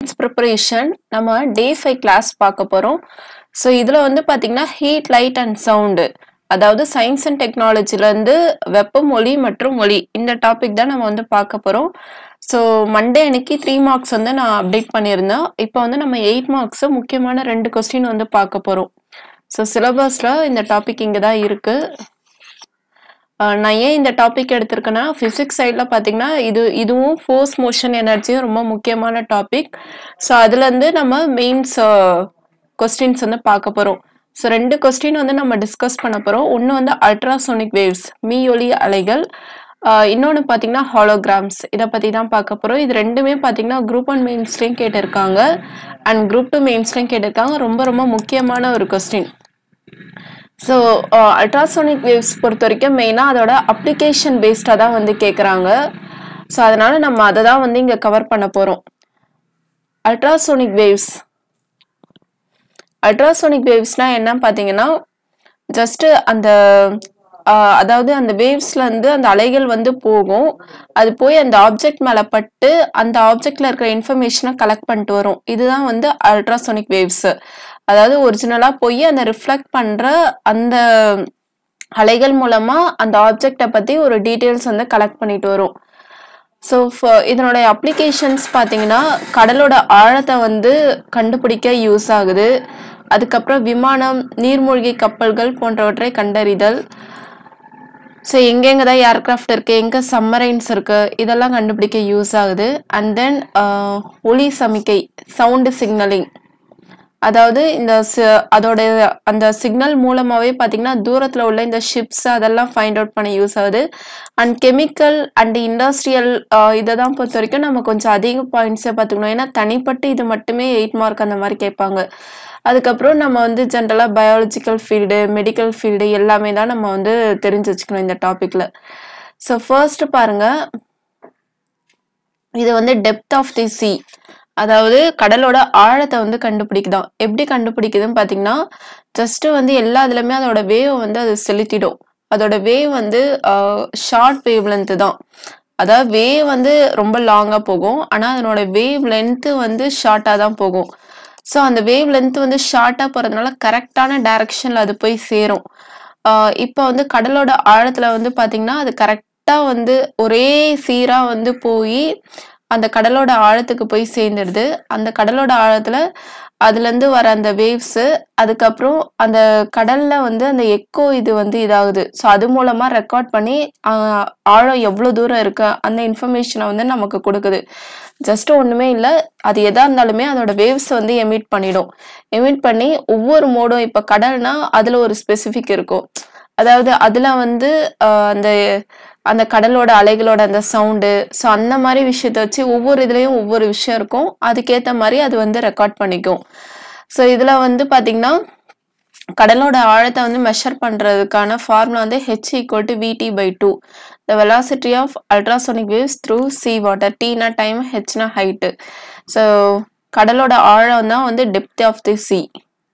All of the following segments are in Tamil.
ப்ரிப்பரேஷன் நம்ம டே ஃபைவ் கிளாஸ் பார்க்க போகிறோம் ஸோ இதில் வந்து பார்த்தீங்கன்னா ஹீட் லைட் அண்ட் சவுண்டு அதாவது சயின்ஸ் அண்ட் டெக்னாலஜிலேருந்து வெப்பம் ஒளி மற்றும் ஒளி இந்த டாபிக் தான் நம்ம வந்து பார்க்க போகிறோம் ஸோ மண்டே அன்னைக்கு த்ரீ மார்க்ஸ் வந்து நான் அப்டேட் பண்ணியிருந்தேன் இப்போ வந்து நம்ம எயிட் மார்க்ஸு முக்கியமான ரெண்டு கொஸ்டின் வந்து பார்க்க போகிறோம் ஸோ சிலபஸில் இந்த டாபிக் இங்கே தான் இருக்குது நான் ஏன் இந்த டாபிக் எடுத்திருக்கேன்னா ஃபிசிக்ஸ் சைடில் பார்த்தீங்கன்னா இது இதுவும் ஃபோர்ஸ் மோஷன் எனர்ஜியும் ரொம்ப முக்கியமான டாபிக் ஸோ அதுலேருந்து நம்ம மெயின்ஸ் கொஸ்டின்ஸ் வந்து பார்க்க போகிறோம் ஸோ ரெண்டு கொஸ்டின் வந்து நம்ம டிஸ்கஸ் பண்ண போகிறோம் ஒன்று வந்து அல்ட்ராசோனிக் வேவ்ஸ் மீயொலி அலைகள் இன்னொன்று பார்த்தீங்கன்னா ஹாலோகிராம்ஸ் இதை பற்றி தான் பார்க்க போகிறோம் இது ரெண்டுமே பார்த்தீங்கன்னா குரூப் ஒன் மெயின்ஸ்லேயும் கேட்டிருக்காங்க அண்ட் குரூப் டூ மெயின்ஸ்லேயும் கேட்டிருக்காங்க ரொம்ப ரொம்ப முக்கியமான ஒரு கொஸ்டின் ஸோ அல்ட்ராசோனிக் வேவ்ஸ் பொறுத்த வரைக்கும் மெயினாக அதோட அப்ளிகேஷன் பேஸ்டாக தான் வந்து கேட்குறாங்க ஸோ அதனால் நம்ம அதை தான் வந்து இங்கே கவர் பண்ண போகிறோம் அல்ட்ராசோனிக் வேவ்ஸ் அல்ட்ராசோனிக் வேவ்ஸ்னால் என்ன பார்த்தீங்கன்னா ஜஸ்ட்டு அந்த அதாவது அந்த வேவ்ஸ்லேருந்து அந்த அலைகள் வந்து போகும் அது போய் அந்த ஆப்ஜெக்ட் மேலே பட்டு அந்த ஆப்ஜெக்டில் இருக்கிற இன்ஃபர்மேஷனை கலெக்ட் பண்ணிட்டு வரும் இதுதான் வந்து அல்ட்ராசோனிக் வேவ்ஸு அதாவது ஒரிஜினலாக போய் அந்த ரிஃப்ளெக்ட் பண்ணுற அந்த அலைகள் மூலமாக அந்த ஆப்ஜெக்டை பற்றி ஒரு டீட்டெயில்ஸ் வந்து கலெக்ட் பண்ணிட்டு வரும் ஸோ இதனுடைய அப்ளிகேஷன்ஸ் பார்த்தீங்கன்னா கடலோட ஆழத்தை வந்து கண்டுபிடிக்க யூஸ் ஆகுது அதுக்கப்புறம் விமானம் நீர்மூழ்கி கப்பல்கள் போன்றவற்றை கண்டறிதல் ஸோ எங்கெங்கே தான் ஏர்க்ராஃப்ட் இருக்குது எங்கே சம்மரைன்ஸ் இருக்குது இதெல்லாம் கண்டுபிடிக்க யூஸ் ஆகுது அண்ட் தென் ஒளி சமிக்கை சவுண்டு சிக்னலிங் அதாவது இந்த அதோட அந்த சிக்னல் மூலமாகவே பார்த்தீங்கன்னா தூரத்தில் உள்ள இந்த ஷிப்ஸ் அதெல்லாம் ஃபைண்ட் அவுட் பண்ண யூஸ் ஆகுது அண்ட் கெமிக்கல் அண்ட் இண்டஸ்ட்ரியல் இதை தான் பொறுத்த வரைக்கும் நம்ம கொஞ்சம் அதிக பாயிண்ட்ஸே பார்த்துக்கணும் ஏன்னா தனிப்பட்டு இது மட்டுமே எயிட் மார்க் அந்த மாதிரி கேட்பாங்க அதுக்கப்புறம் நம்ம வந்து ஜென்ரலாக பயாலஜிக்கல் ஃபீல்டு மெடிக்கல் ஃபீல்டு எல்லாமே தான் நம்ம வந்து தெரிஞ்சு வச்சுக்கணும் இந்த டாப்பிக்கில் ஸோ ஃபர்ஸ்ட் பாருங்க இது வந்து டெப்த் ஆஃப் தி சி அதாவது கடலோட ஆழத்தை வந்து கண்டுபிடிக்குதான் எப்படி கண்டுபிடிக்குதுன்னு பார்த்தீங்கன்னா ஜஸ்ட் வந்து எல்லா இதுலையுமே அதோட வேவ் வந்து அது செலுத்திடும் அதோட வேவ் வந்து ஷார்ட் வேவ் லென்த்து தான் அதாவது வேவ் வந்து ரொம்ப லாங்காக போகும் ஆனால் அதனோட வேவ் லென்த்து வந்து ஷார்ட்டாக தான் போகும் ஸோ அந்த வேவ் லென்த் வந்து ஷார்ட்டாக போகிறதுனால கரெக்டான டைரக்ஷனில் அது போய் சேரும் இப்போ வந்து கடலோட ஆழத்தில் வந்து பார்த்திங்கன்னா அது கரெக்டாக வந்து ஒரே சீராக வந்து போய் அந்த கடலோட ஆழத்துக்கு போய் சேர்ந்துடுது அந்த கடலோட ஆழத்தில் அதுலேருந்து வர அந்த வேவ்ஸு அதுக்கப்புறம் அந்த கடலில் வந்து அந்த எக்கோ இது வந்து இதாகுது ஸோ அது மூலமாக ரெக்கார்ட் பண்ணி ஆழம் எவ்வளோ தூரம் இருக்கு அந்த இன்ஃபர்மேஷனை வந்து நமக்கு கொடுக்குது ஜஸ்ட் ஒன்றுமே இல்லை அது எதாக இருந்தாலுமே அதோட வேவ்ஸ் வந்து எமிட் பண்ணிடும் எமிட் பண்ணி ஒவ்வொரு மோடும் இப்போ கடல்னா அதில் ஒரு ஸ்பெசிஃபிக் இருக்கும் அதாவது அதில் வந்து அந்த அந்த கடலோட அலைகளோட அந்த சவுண்டு ஸோ அந்த மாதிரி விஷயத்த வச்சு ஒவ்வொரு இதுலேயும் ஒவ்வொரு விஷயம் இருக்கும் அதுக்கேற்ற மாதிரி அது வந்து ரெக்கார்ட் பண்ணிக்கும் ஸோ இதில் வந்து பார்த்திங்கன்னா கடலோட ஆழத்தை வந்து மெஷர் பண்ணுறதுக்கான ஃபார்முலா வந்து H equal to V T by two the velocity of ultrasonic waves through sea water டீனா டைம் ஹெச்னா ஹைட்டு ஸோ கடலோட ஆழம் தான் வந்து depth of the sea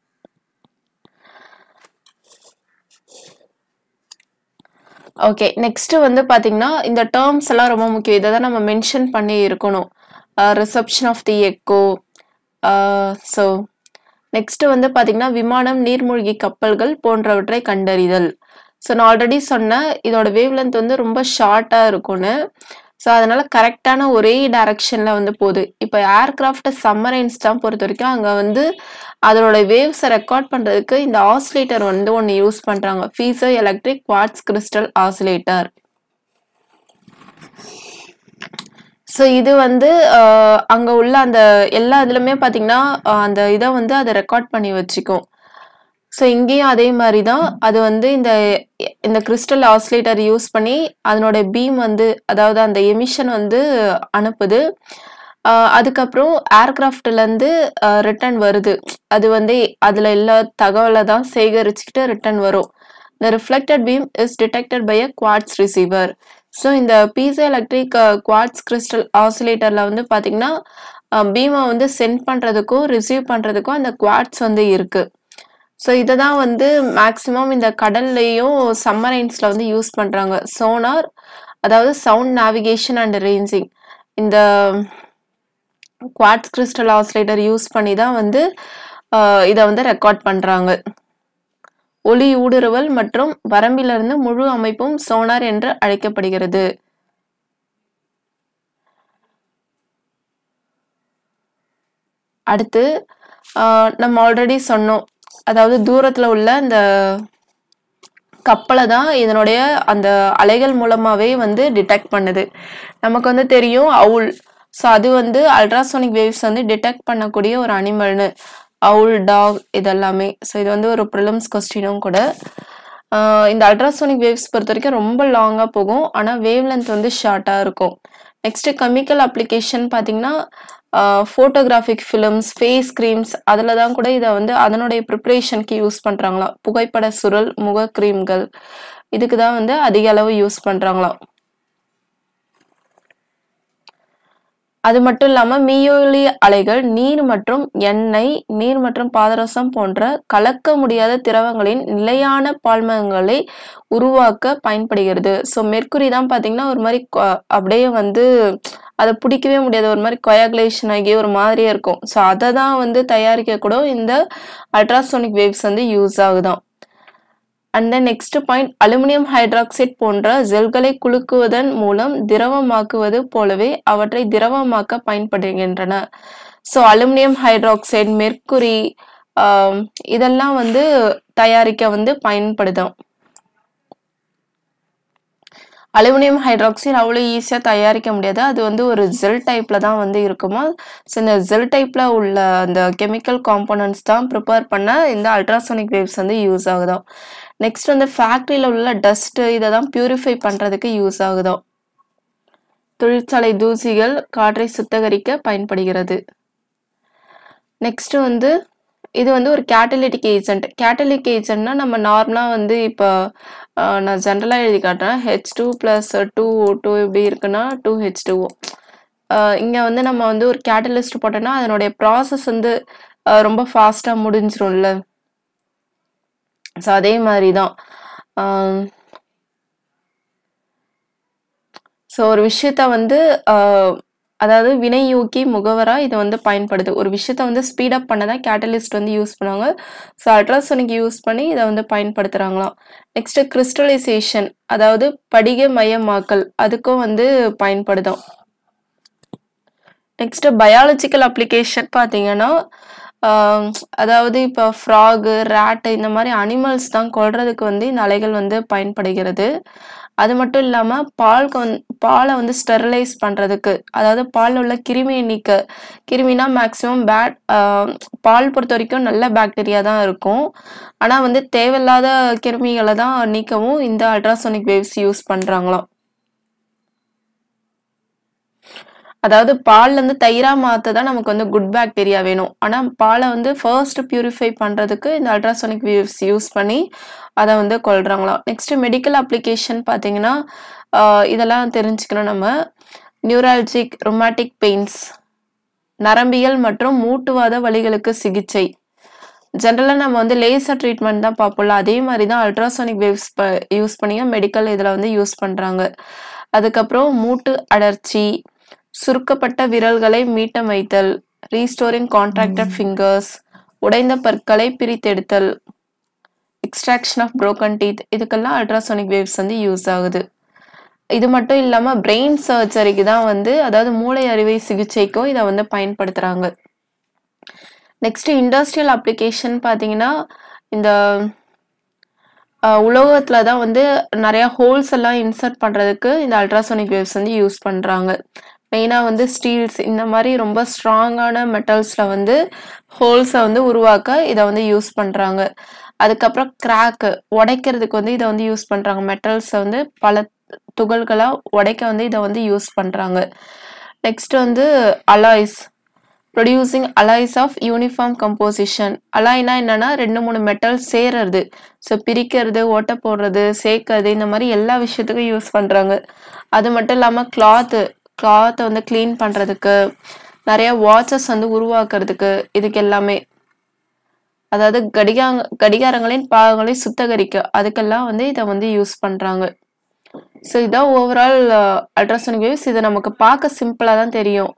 okay next வந்து பார்த்தீங்கன்னா இந்த டேர்ம்ஸ் எல்லாம் ரொம்ப முக்கியம் இதை தான் நம்ம மென்ஷன் பண்ணி இருக்கணும் reception of the echo so next வந்து பார்த்தீங்கன்னா விமானம் நீர்மூழ்கி கப்பல்கள் போன்றவற்றை கண்டறிதல் ஸோ நான் ஆல்ரெடி சொன்னேன் இதோட வேவ் லென்த் வந்து ரொம்ப ஷார்ட்டாக இருக்கும்னு ஸோ அதனால கரெக்டான ஒரே டைரக்ஷனில் வந்து போகுது இப்போ ஏர்கிராஃப்ட் சம்மரைன்ஸ் தான் பொறுத்த வரைக்கும் அங்கே வந்து அதோட வேவ்ஸை ரெக்கார்ட் பண்ணுறதுக்கு இந்த ஆசிலேட்டர் வந்து ஒன்று யூஸ் பண்ணுறாங்க piezo electric quartz crystal oscillator so இது வந்து அங்கே உள்ள அந்த எல்லா இதுலையுமே பார்த்தீங்கன்னா அந்த இதை வந்து அதை ரெக்கார்ட் பண்ணி வச்சுக்கும் ஸோ இங்கேயும் அதே மாதிரி தான் அது வந்து இந்த இந்த கிறிஸ்டல் ஆசிலேட்டர் யூஸ் பண்ணி அதனோட பீம் வந்து அதாவது அந்த எமிஷன் வந்து அனுப்புது அதுக்கப்புறம் ஏர்கிராஃப்ட்லேருந்து ரிட்டர்ன் வருது அது வந்து அதில் எல்லா தகவலை தான் சேகரிச்சுக்கிட்டு ரிட்டர்ன் வரும் the reflected beam is detected by a quartz receiver so இந்த பீசோ எலக்ட்ரிக் குவாட்ஸ் கிறிஸ்டல் ஆசிலேட்டரில் வந்து பார்த்திங்கன்னா பீமை வந்து சென்ட் பண்ணுறதுக்கும் ரிசீவ் பண்ணுறதுக்கும் அந்த குவாட்ஸ் வந்து இருக்குது ஸோ இதை தான் வந்து மேக்ஸிமம் இந்த கடல்லையும் சம்மரைன்ஸில் வந்து யூஸ் பண்ணுறாங்க சோனார் அதாவது சவுண்ட் நேவிகேஷன் அண்ட் ரேஞ்சிங் இந்த குவாட்ஸ் கிறிஸ்டல் ஆசிலேட்டர் யூஸ் பண்ணி தான் வந்து இதை வந்து ரெக்கார்ட் பண்றாங்க ஒளி ஊடுருவல் மற்றும் வரம்பிலிருந்து முழு அமைப்பும் சோனார் என்று அழைக்கப்படுகிறது அடுத்து ஆஹ் நம்ம ஆல்ரெடி சொன்னோம் அதாவது தூரத்துல உள்ள இந்த கப்பலை தான் இதனுடைய அந்த அலைகள் மூலமாவே வந்து டிடெக்ட் பண்ணுது நமக்கு வந்து தெரியும் அவுல் ஸோ அது வந்து அல்ட்ராசோனிக் வேவ்ஸ் வந்து டிடெக்ட் பண்ணக்கூடிய ஒரு அனிமல்னு அவுல் டாக் இதெல்லாமே ஸோ இது வந்து ஒரு ப்ரிலிம்ஸ் கொஸ்டினும் கூட ஆஹ் இந்த அல்ட்ராசோனிக் வேவ்ஸ் பொறுத்த வரைக்கும் ரொம்ப லாங்காக போகும் ஆனால் வேவ் லென்த் வந்து ஷார்ட்டாக இருக்கும் நெக்ஸ்ட் கெமிக்கல் அப்ளிகேஷன் பார்த்தீங்கன்னா ஃபோட்டோகிராஃபிக் ஃபிலிம்ஸ் ஃபேஸ் க்ரீம்ஸ் அதில் தான் கூட இதை வந்து அதனுடைய ப்ரிப்ரேஷனுக்கு யூஸ் பண்ணுறாங்களாம் புகைப்பட சுருள் முக க்ரீம்கள் இதுக்கு தான் வந்து அதிக அளவு யூஸ் பண்ணுறாங்களாம் அது மட்டும் இல்லாம மீயொலி அலைகள் நீர் மற்றும் எண்ணெய் நீர் மற்றும் பாதரசம் போன்ற கலக்க முடியாத திரவங்களின் நிலையான பால்மங்களை உருவாக்க பயன்படுகிறது ஸோ மெர்க்குரி தான் பாத்தீங்கன்னா ஒரு மாதிரி கொ- அப்படியே வந்து அதை பிடிக்கவே முடியாது ஒரு மாதிரி கொயாகுலேஷன் ஆகி ஒரு மாதிரியே இருக்கும் ஸோ அதை தான் வந்து தயாரிக்க கூட இந்த அல்ட்ராசோனிக் வேவ்ஸ் வந்து யூஸ் ஆகுதாம் and then next point aluminium hydroxide போன்ற ஜெல்களை குலுக்குவதன் மூலம் திரவமாக்குவது போலவே அவற்றை திரவமாக்க பயன்படுகின்றன ஸோ அலுமினியம் ஹைட்ராக்சைடு மெர்க்குரி இதெல்லாம் வந்து தயாரிக்க வந்து பயன்படுதும் அலுமினியம் ஹைட்ராக்சைடு அவ்வளோ ஈஸியாக தயாரிக்க முடியாது அது வந்து ஒரு ஜெல் டைப்பில் தான் வந்து இருக்குமா ஸோ இந்த ஜெல் டைப்பில் உள்ள அந்த கெமிக்கல் காம்போனன்ட்ஸ் தான் ப்ரிப்பேர் பண்ண இந்த அல்ட்ராசோனிக் வேவ்ஸ் வந்து யூஸ் ஆகுதாம் நெக்ஸ்ட் வந்து ஃபேக்ட்ரியில் உள்ள டஸ்ட்டு இதை தான் பியூரிஃபை பண்ணுறதுக்கு யூஸ் ஆகுதாம் தொழிற்சாலை தூசிகள் காற்றை சுத்தகரிக்க பயன்படுகிறது நெக்ஸ்ட் வந்து இது வந்து ஒரு கேட்டலிட்டிக் ஏஜென்ட் கேட்டலிக் ஏஜென்ட்னா நம்ம நார்மலாக வந்து இப்போ நான் ஜென்ரலாக எழுதி காட்டுறேன் H two plus two two எப்படி இருக்குன்னா டூ ஹெச் டூ இங்கே வந்து நம்ம வந்து ஒரு கேட்டலிஸ்ட் போட்டோம்னா அதனுடைய ப்ராசஸ் வந்து அஹ், ரொம்ப ஃபாஸ்ட்டாக முடிஞ்சிரும்ல ஸோ அதே மாதிரி தான் ஸோ ஒரு விஷயத்த வந்து ஆஹ், அதாவது வினையூக்கி முகவரா இது வந்து பயன்படுது ஒரு விஷயத்த வந்து ஸ்பீடப் பண்ண தான் கேட்டலிஸ்ட் வந்து யூஸ் பண்ணுவாங்க ஸோ அல்ட்ராசோனிக் யூஸ் பண்ணி இதை வந்து பயன்படுத்துகிறாங்களாம் நெக்ஸ்ட் கிறிஸ்டலைசேஷன் அதாவது படிக மயமாக்கல் அதுக்கும் வந்து பயன்படுதும் நெக்ஸ்ட் பயாலஜிக்கல் அப்ளிகேஷன் பார்த்தீங்கன்னா ஆம், அதாவது இப்போ ஃப்ராகு ரேட்டு இந்த மாதிரி அனிமல்ஸ் தான் கொல்றதுக்கு வந்து இந்த அலைகள் வந்து பயன்படுகிறது அது மட்டும் இல்லாமல் பால்க்கு வந்து பாலை வந்து ஸ்டெரிலைஸ் பண்ணுறதுக்கு அதாவது பாலில் உள்ள கிருமியை நீக்க கிருமினா மேக்ஸிமம் பேட் பால் பொறுத்த வரைக்கும் நல்ல பாக்டீரியா தான் இருக்கும் ஆனால் வந்து தேவையில்லாத கிருமிகளை தான் நீக்கவும் இந்த அல்ட்ராசோனிக் வேவ்ஸ் யூஸ் பண்ணுறாங்களாம் அதாவது பால்ல இருந்து தயிரா மாத்த தான் நமக்கு வந்து குட் பாக்டீரியா வேணும் ஆனா பாலை வந்து ஃபர்ஸ்ட் பியூரிஃபை பண்றதுக்கு இந்த அல்ட்ராசோனிக் வேவ்ஸ் யூஸ் பண்ணி அதை வந்து கொள்றாங்களாம் நெக்ஸ்ட் மெடிக்கல் அப்ளிகேஷன் பாத்தீங்கன்னா ஆஹ் இதெல்லாம் தெரிஞ்சுக்கணும் நம்ம நியூராலஜிக் ரொமாட்டிக் பெயின்ஸ் நரம்பியல் மற்றும் மூட்டுவாத வலிகளுக்கு சிகிச்சை ஜென்ரலாக நம்ம வந்து லேசர் ட்ரீட்மெண்ட் தான் பார்ப்போம்ல அதே மாதிரி தான் அல்ட்ராசோனிக் வேவ்ஸ் யூஸ் பண்ணியும் மெடிக்கல் இதில் வந்து யூஸ் பண்ணுறாங்க அதுக்கப்புறம் மூட்டு அடர்ச்சி சுருக்கப்பட்ட விரல்களை மீட்டமைத்தல் ரீஸ்டோரிங் கான்ட்ராக்டட் ஃபிங்கர்ஸ் உடைந்த பற்களை பிரித்தெடுத்தல் எக்ஸ்ட்ராக்ஷன் ஆஃப் broken டீத் இதுக்கெல்லாம் அல்ட்ராசோனிக் வேவ்ஸ் வந்து யூஸ் ஆகுது இது மட்டும் இல்லாம பிரெயின் சர்ஜரிக்கு தான் வந்து அதாவது மூளை அறுவை சிகிச்சைக்கும் இதை வந்து பயன்படுத்துறாங்க நெக்ஸ்ட் இண்டஸ்ட்ரியல் அப்ளிகேஷன் பார்த்தீங்கன்னா இந்த அஹ், உலோகத்துல தான் வந்து நிறைய ஹோல்ஸ் எல்லாம் இன்சர்ட் பண்றதுக்கு இந்த அல்ட்ராசோனிக் வேவ்ஸ் வந்து யூஸ் பண்றாங்க மெயினாக வந்து ஸ்டீல்ஸ் இந்த மாதிரி ரொம்ப ஸ்ட்ராங்கான மெட்டல்ஸில் வந்து ஹோல்ஸை வந்து உருவாக்க இதை வந்து யூஸ் பண்ணுறாங்க அதுக்கப்புறம் கிராக்கு உடைக்கிறதுக்கு வந்து இதை வந்து யூஸ் பண்ணுறாங்க மெட்டல்ஸை வந்து பல துகள்களாக உடைக்க வந்து இதை வந்து யூஸ் பண்ணுறாங்க நெக்ஸ்ட் வந்து alloys producing alloys of uniform composition அலாய்னா என்னன்னா ரெண்டு மூணு மெட்டல் சேர்றது ஸோ பிரிக்கிறது ஓட்டை போடுறது சேர்க்கறது இந்த மாதிரி எல்லா விஷயத்துக்கும் யூஸ் பண்ணுறாங்க அது மட்டும் இல்லாமல் கிளாத்து கிளாத்தை வந்து க்ளீன் பண்ணுறதுக்கு நிறைய வாட்சஸ் வந்து உருவாக்குறதுக்கு இதுக்கு எல்லாமே அதாவது கடிகாங்க கடிகாரங்களின் பாகங்களை சுத்தகரிக்க அதுக்கெல்லாம் வந்து இதை வந்து யூஸ் பண்ணுறாங்க ஸோ இதான் ஓவரால் அல்ட்ராசோனிக் வேவ்ஸ் இது நமக்கு பார்க்க சிம்பிளாக தான் தெரியும்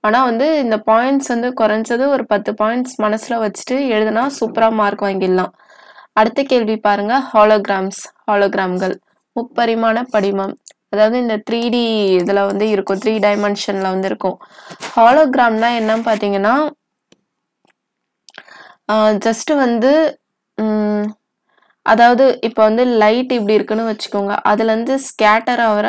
ஆனால் வந்து இந்த பாயிண்ட்ஸ் வந்து குறைஞ்சது ஒரு பத்து பாயிண்ட்ஸ் மனசில் வச்சுட்டு எழுதுனா சூப்பராக மார்க் வாங்கிடலாம் அடுத்த கேள்வி பாருங்க ஹாலோகிராம்ஸ் ஹாலோகிராம்கள் முப்பரிமாண படிமம் அதாவது இந்த த்ரீ டி இதில் வந்து இருக்கும் த்ரீ டைமென்ஷனில் வந்து இருக்கும் ஹாலோகிராம்னா என்னன்னு பார்த்தீங்கன்னா ஜஸ்ட் வந்து ம், அதாவது இப்போ வந்து லைட் இப்படி இருக்குன்னு வச்சுக்கோங்க அதுலேருந்து ஸ்கேட்டர் ஆகிற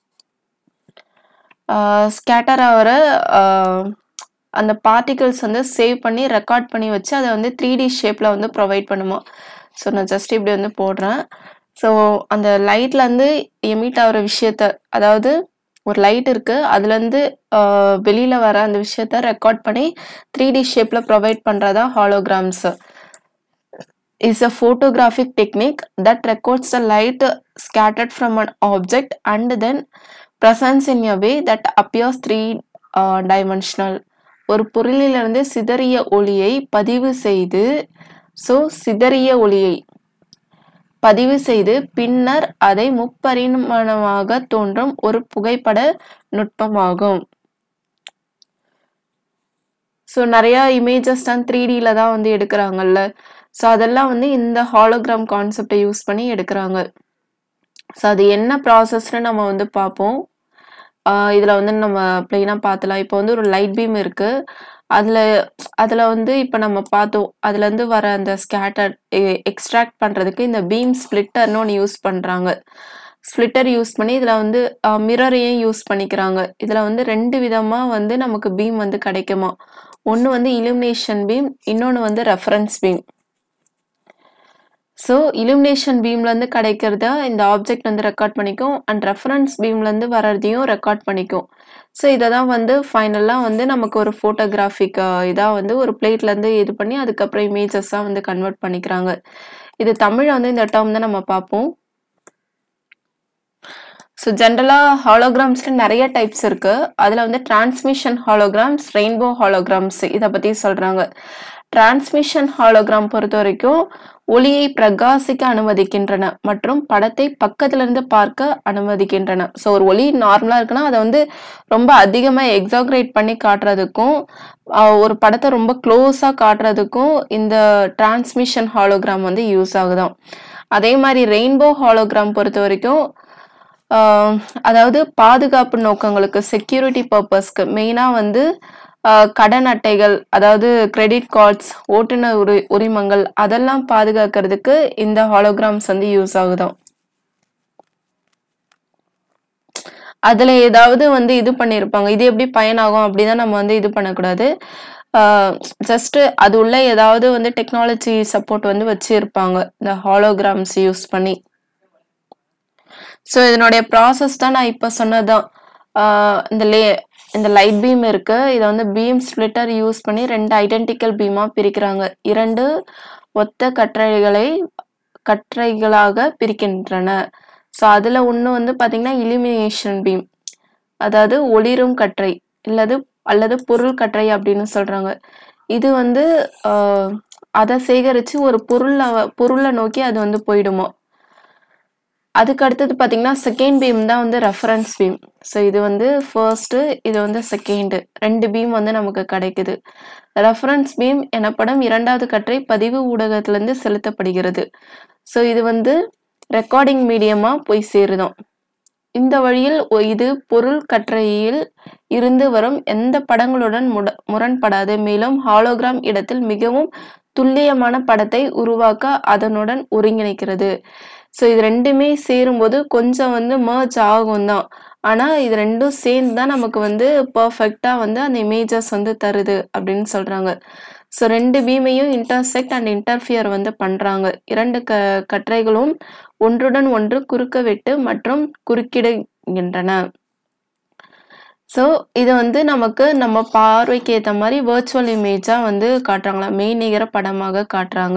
ஸ்கேட்டர் ஆகிற அந்த பார்ட்டிகல்ஸ் வந்து சேவ் பண்ணி ரெக்கார்ட் பண்ணி வச்சு அதை வந்து த்ரீ டி ஷேப்பில் வந்து ப்ரொவைட் பண்ணுமா ஸோ நான் ஜஸ்ட் இப்படி வந்து போடுறேன் ஸோ அந்த லைட்லேருந்து எமிட் ஆகிற விஷயத்த அதாவது ஒரு லைட் இருக்கு அதுலேருந்து வெளியில வர அந்த விஷயத்த ரெக்கார்ட் பண்ணி த்ரீ டி ஷேப்ல ப்ரொவைட் பண்றதா holograms is a photographic technique that records the light scattered from an object and then presents in a way that appears three uh, dimensional ஒரு பொருளிலிருந்து சிதறிய ஒளியை பதிவு செய்து ஸோ சிதறிய ஒளியை பதிவு செய்து பின்னர் அதை முப்பரிமாணமாக தோன்றும் ஒரு புகைப்பட நுட்பமாகும் ஸோ நிறைய இமேஜஸ் தான் த்ரீ டியில் தான் வந்து எடுக்கிறாங்கல்ல ஸோ அதெல்லாம் வந்து இந்த ஹாலோகிராம் கான்செப்டை யூஸ் பண்ணி எடுக்கிறாங்க ஸோ அது என்ன ப்ராசஸ்னு நம்ம வந்து பார்ப்போம் இதில் வந்து நம்ம பிளெயினாக பார்த்துலாம் இப்போ வந்து ஒரு லைட் பீம் இருக்குது அதில் அதில் வந்து இப்போ நம்ம பார்த்தோம் அதுலேருந்து வர அந்த ஸ்கேட்டர் எக்ஸ்ட்ராக்ட் பண்ணுறதுக்கு இந்த பீம் ஸ்ப்ளிட்டர்னு ஒன்று யூஸ் பண்ணுறாங்க ஸ்ப்ளிட்டர் யூஸ் பண்ணி இதில் வந்து மிரரையும் யூஸ் பண்ணிக்கிறாங்க இதில் வந்து ரெண்டு விதமாக வந்து நமக்கு பீம் வந்து கிடைக்குமா ஒன்று வந்து இலுமினேஷன் பீம் இன்னொன்று வந்து ரெஃபரன்ஸ் பீம் ஸோ இலுமினேஷன் பீம்லேருந்து கிடைக்கிறத இந்த ஆப்ஜெக்ட் வந்து ரெக்கார்ட் பண்ணிக்கும் அண்ட் ரெஃபரன்ஸ் பீம்லேருந்து வர்றதையும் ரெக்கார்ட் பண்ணிக்கும் ஸோ இதை தான் வந்து ஃபைனலாக வந்து நமக்கு ஒரு ஃபோட்டோகிராஃபிக் இதாக வந்து ஒரு பிளேட்லேருந்து இது பண்ணி அதுக்கப்புறம் இமேஜஸாக வந்து கன்வெர்ட் பண்ணிக்கிறாங்க இது தமிழில் வந்து இந்த டேர்ம் தான் நம்ம பார்ப்போம் ஸோ ஜென்ரலாக ஹாலோகிராம்ஸில் நிறைய டைப்ஸ் இருக்குது அதில் வந்து டிரான்ஸ்மிஷன் ஹாலோகிராம்ஸ் ரெயின்போ ஹாலோகிராம்ஸ் இதை பற்றி சொல்கிறாங்க டிரான்ஸ்மிஷன் ஹாலோகிராம் பொறுத்த வரைக்கும் ஒளியை பிரகாசிக்க அனுமதிக்கின்றன மற்றும் படத்தை பக்கத்துல இருந்து பார்க்க அனுமதிக்கின்றன ஸோ ஒரு ஒளி நார்மலா இருக்குன்னா அதை வந்து ரொம்ப அதிகமா எக்ஸாக்ரேட் பண்ணி காட்டுறதுக்கும் ஆஹ் ஒரு படத்தை ரொம்ப க்ளோஸா காட்டுறதுக்கும் இந்த டிரான்ஸ்மிஷன் ஹாலோகிராம் வந்து யூஸ் ஆகுதாம் அதே மாதிரி ரெயின்போ ஹாலோகிராம் பொறுத்த வரைக்கும் ஆஹ் அதாவது பாதுகாப்பு நோக்கங்களுக்கு செக்யூரிட்டி பர்பஸ்க்கு மெயினாக வந்து ஆஹ் கடன் அட்டைகள் அதாவது கிரெடிட் கார்ட்ஸ் ஓட்டுநர் உரி உரிமங்கள் அதெல்லாம் பாதுகாக்கிறதுக்கு இந்த ஹாலோகிராம்ஸ் வந்து யூஸ் ஆகுதாம் அதில் ஏதாவது வந்து இது பண்ணியிருப்பாங்க இது எப்படி பயனாகும் அப்படிதான் நம்ம வந்து இது பண்ணக்கூடாது ஜஸ்ட் அது உள்ள ஏதாவது வந்து டெக்னாலஜி சப்போர்ட் வந்து வச்சிருப்பாங்க இந்த ஹாலோகிராம்ஸ் யூஸ் பண்ணி ஸோ இதனுடைய ப்ராசஸ் தான் நான் இப்போ சொன்னதுதான் ஆஹ் இந்த லே இந்த லைட் பீம் இருக்கு இதை வந்து பீம் ஸ்ப்ளிட்டர் யூஸ் பண்ணி ரெண்டு ஐடென்டிக்கல் பீமா பிரிக்கிறாங்க இரண்டு ஒத்த கற்றைகளை கற்றைகளாக பிரிக்கின்றன ஸோ அதில் ஒன்று வந்து பார்த்தீங்கன்னா இலிமினேஷன் பீம் அதாவது ஒளிரும் கற்றை இல்லது அல்லது பொருள் கற்றை அப்படின்னு சொல்றாங்க இது வந்து ஆஹ் அதை சேகரித்து ஒரு பொருளை பொருளை நோக்கி அது வந்து போயிடுமா அதுக்கு அடுத்தது பார்த்தீங்கன்னா செகண்ட் பீம் தான் வந்து ரெஃபரன்ஸ் பீம் ஸோ இது வந்து ஃபர்ஸ்ட்டு இது வந்து செகண்டு ரெண்டு பீம் வந்து நமக்கு கிடைக்குது ரெஃபரன்ஸ் பீம் எனப்படும் இரண்டாவது கற்றை பதிவு ஊடகத்திலேருந்து செலுத்தப்படுகிறது ஸோ இது வந்து ரெக்கார்டிங் மீடியமாக போய் சேருதாம் இந்த வழியில் ஒ- இது பொருள் கற்றையில் இருந்து வரும் எந்த படங்களுடன் முட முரண்படாது மேலும் ஹாலோகிராம் இடத்தில் மிகவும் துல்லியமான படத்தை உருவாக்க அதனுடன் ஒருங்கிணைக்கிறது ஸோ இது ரெண்டுமே சேரும்போது கொஞ்சம் வந்து மர்ஜ் ஆகும் தான் ஆனால் இது ரெண்டும் சேர்ந்து தான் நமக்கு வந்து பர்ஃபெக்டாக வந்து அந்த இமேஜஸ் வந்து தருது அப்படின்னு சொல்கிறாங்க ஸோ ரெண்டு பீமையும் இன்டர்செக்ட் அண்ட் இன்டர்ஃபியர் வந்து பண்ணுறாங்க இரண்டு க கற்றைகளும் ஒன்றுடன் ஒன்று குறுக்க வெட்டு மற்றும் குறுக்கிடுகின்றன ஸோ இது வந்து நமக்கு நம்ம பார்வைக்கு ஏற்ற மாதிரி வேர்ச்சுவல் இமேஜாக வந்து காட்டுறாங்களா மெய்நிகர படமாக காட்டுறாங்க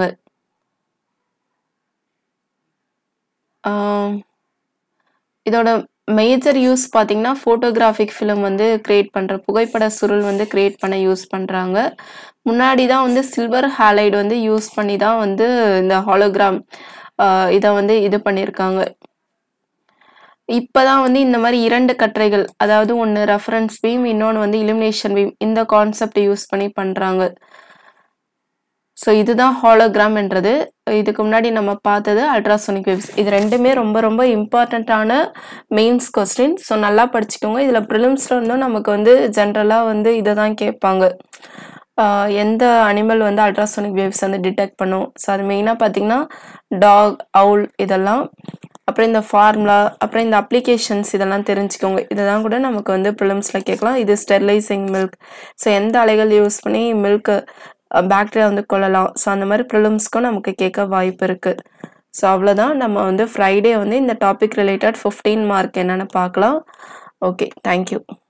ஆம், இதோட மேஜர் யூஸ் பார்த்தீங்கன்னா ஃபோட்டோகிராஃபிக் ஃபிலிம் வந்து கிரியேட் பண்ணுற புகைப்பட சுருள் வந்து கிரியேட் பண்ண யூஸ் பண்ணுறாங்க முன்னாடி தான் வந்து சில்வர் ஹாலைடு வந்து யூஸ் பண்ணி தான் வந்து இந்த ஹாலோகிராம் இதை வந்து இது பண்ணியிருக்காங்க இப்பதான் வந்து இந்த மாதிரி இரண்டு கற்றைகள் அதாவது ஒன்று ரெஃபரன்ஸ் பீம் இன்னொன்று வந்து இலுமினேஷன் பீம் இந்த கான்செப்ட் யூஸ் பண்ணி பண்றாங்க ஸோ இதுதான் ஹாலோகிராம்ன்றது இதுக்கு முன்னாடி நம்ம பார்த்தது அல்ட்ராசோனிக் வேவ்ஸ் இது ரெண்டுமே ரொம்ப ரொம்ப இம்பார்ட்டண்ட்டான மெயின்ஸ் கொஸ்டின் ஸோ நல்லா படிச்சுக்கோங்க இதில் ப்ரிலிம்ஸில் இருந்தும் நமக்கு வந்து ஜென்ரலாக வந்து இதை தான் கேட்பாங்க ஆஹ் எந்த அனிமல் வந்து அல்ட்ராசோனிக் வேவ்ஸ் வந்து டிடெக்ட் பண்ணும் ஸோ அது மெயினாக பார்த்தீங்கன்னா டாக் அவுல் இதெல்லாம் அப்புறம் இந்த ஃபார்முலா அப்புறம் இந்த அப்ளிகேஷன்ஸ் இதெல்லாம் தெரிஞ்சுக்கோங்க இதெல்லாம் கூட நமக்கு வந்து ப்ரிலிம்ஸில் கேட்கலாம் இது ஸ்டெர்லைசிங் மில்க் ஸோ எந்த அலைகள் யூஸ் பண்ணி மில்க்கு பாக்டீரியா வந்து கொள்ளலாம் ஸோ அந்த மாதிரி ப்ரிலிம்ஸ்க்கும் நமக்கு கேட்க வாய்ப்பு இருக்குது ஸோ அவ்வளோதான் நம்ம வந்து ஃப்ரைடே வந்து இந்த டாபிக் ரிலேட்டட் ஃபிஃப்டீன் மார்க் என்னென்னு பார்க்கலாம் ஓகே தேங்க்யூ